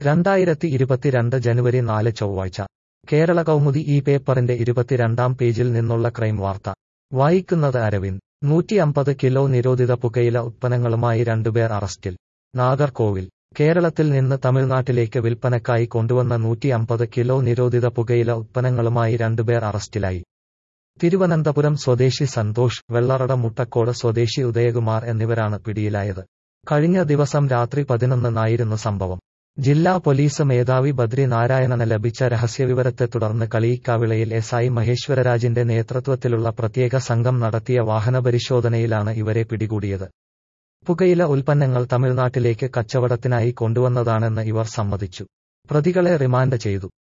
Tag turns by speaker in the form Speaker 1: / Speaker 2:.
Speaker 1: രണ്ടായിരത്തി ഇരുപത്തിരണ്ട് ജനുവരി നാല് ചൊവ്വാഴ്ച കേരള കൗമുദി ഈ പേപ്പറിന്റെ ഇരുപത്തിരണ്ടാം പേജിൽ നിന്നുള്ള ക്രൈം വാർത്ത വായിക്കുന്നത് അരവിന്ദ് നൂറ്റി അമ്പത് കിലോ നിരോധിത പുകയില ഉത്പന്നങ്ങളുമായി രണ്ടുപേർ അറസ്റ്റിൽ നാഗർകോവിൽ കേരളത്തിൽ നിന്ന് തമിഴ്നാട്ടിലേക്ക് വിൽപ്പനക്കായി കൊണ്ടുവന്ന നൂറ്റി അമ്പത് കിലോ നിരോധിത പുകയില ഉത്പന്നങ്ങളുമായി രണ്ടുപേർ അറസ്റ്റിലായി തിരുവനന്തപുരം സ്വദേശി സന്തോഷ് വെള്ളറട മുട്ടക്കോട് സ്വദേശി ഉദയകുമാർ എന്നിവരാണ് പിടിയിലായത് കഴിഞ്ഞ ദിവസം രാത്രി പതിനൊന്നിനായിരുന്നു സംഭവം ജില്ലാ പോലീസ് മേധാവി ബദ്രി നാരായണന് ലഭിച്ച രഹസ്യവിവരത്തെ തുടർന്ന് കളിയിക്കാവിളയിൽ എസ് ഐ മഹേശ്വരരാജിന്റെ നേതൃത്വത്തിലുള്ള പ്രത്യേക സംഘം നടത്തിയ വാഹനപരിശോധനയിലാണ് ഇവരെ പിടികൂടിയത് പുകയില ഉൽപ്പന്നങ്ങൾ തമിഴ്നാട്ടിലേക്ക് കച്ചവടത്തിനായി കൊണ്ടുവന്നതാണെന്ന് ഇവർ സമ്മതിച്ചു പ്രതികളെ റിമാൻഡ് ചെയ്തു